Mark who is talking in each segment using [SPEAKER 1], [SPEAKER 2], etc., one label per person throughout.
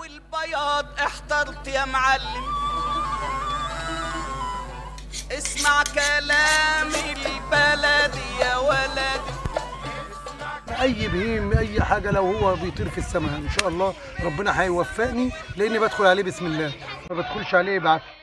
[SPEAKER 1] والبياض احترت يا معلم اسمع كلام البلد يا ولدي
[SPEAKER 2] اي بهيم اي حاجه لو هو بيطير في السماء ان شاء الله ربنا هيوفقني لاني بدخل عليه بسم الله ما بدخلش عليه بعافيه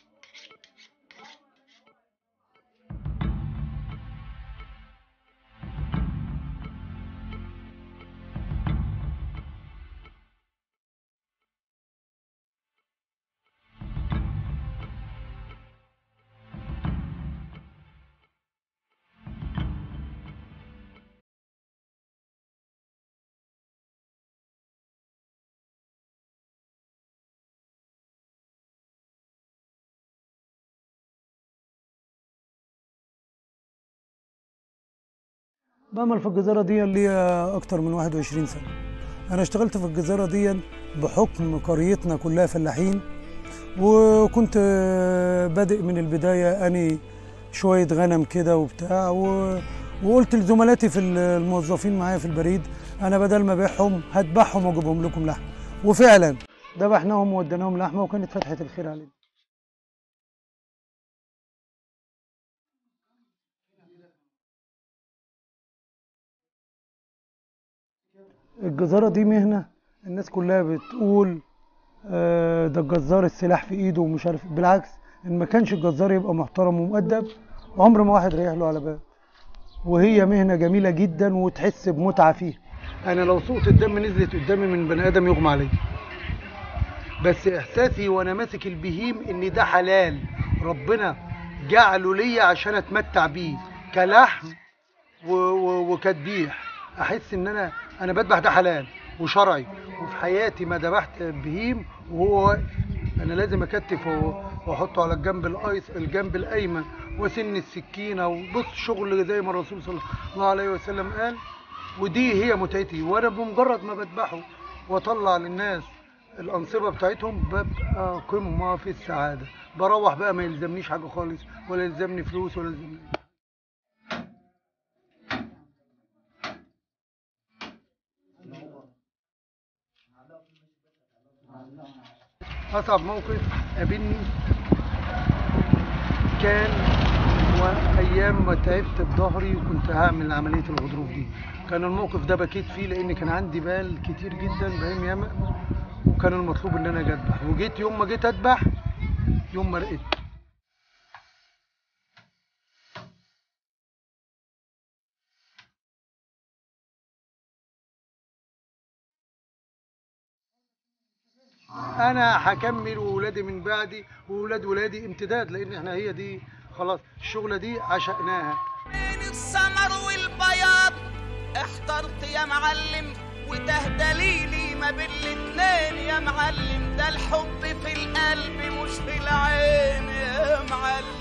[SPEAKER 2] بعمل في الجزيرة دي ليا أكتر من 21 سنة أنا اشتغلت في الجزيرة دي بحكم قريتنا كلها فلاحين وكنت بادئ من البداية أني شوية غنم كده وبتاع و... وقلت لزملاتي في الموظفين معايا في البريد أنا بدل ما أبيعهم هذبحهم وأجيبهم لكم لحم وفعلا ذبحناهم ووديناهم لحمة وكانت فتحة الخير علينا الجزارة دي مهنة الناس كلها بتقول آه، ده الجزار السلاح في ايده ومش عارف بالعكس ان ما كانش الجزار يبقى محترم ومؤدب عمر ما واحد ريح له على باب وهي مهنة جميلة جدا وتحس بمتعة فيها انا لو سقط الدم نزلت قدامي من بني ادم يغمى عليا بس احساسي وانا ماسك البهيم ان ده حلال ربنا جعله ليا عشان اتمتع بيه كلحم و- و- وكذبيح احس ان انا انا بذبح ده حلال وشرعي وفي حياتي ما ذبحت بهيم وهو واقف انا لازم اكتف و- واحطه على الجنب الايس الجنب الايمن وسن السكينه وبص شغل زي ما الرسول صلى الله عليه وسلم قال ودي هي متعتي وانا بمجرد ما بذبحه واطلع للناس الانصبه بتاعتهم ببقى قمه في السعاده بروح بقى ما يلزمنيش حاجه خالص ولا يلزمني فلوس ولا يلزمني أصعب موقف قابلني كان وأيام ما تعبت بظهري وكنت هعمل عملية الغضروف دي كان الموقف ده بكيت فيه لأن كان عندي بال كتير جدا بهيم ياما وكان المطلوب إن أنا أجي أذبح وجيت يوم ما جيت أذبح يوم ما رقيت انا هكمل وولادي من بعدي وولاد ولادي امتداد لان احنا هي دي خلاص الشغله دي عشقناها
[SPEAKER 1] بين السمر والبياض احترت يا معلم وده دليلي ما بين الاتنين يا معلم ده الحب في القلب مش في العين يا معلم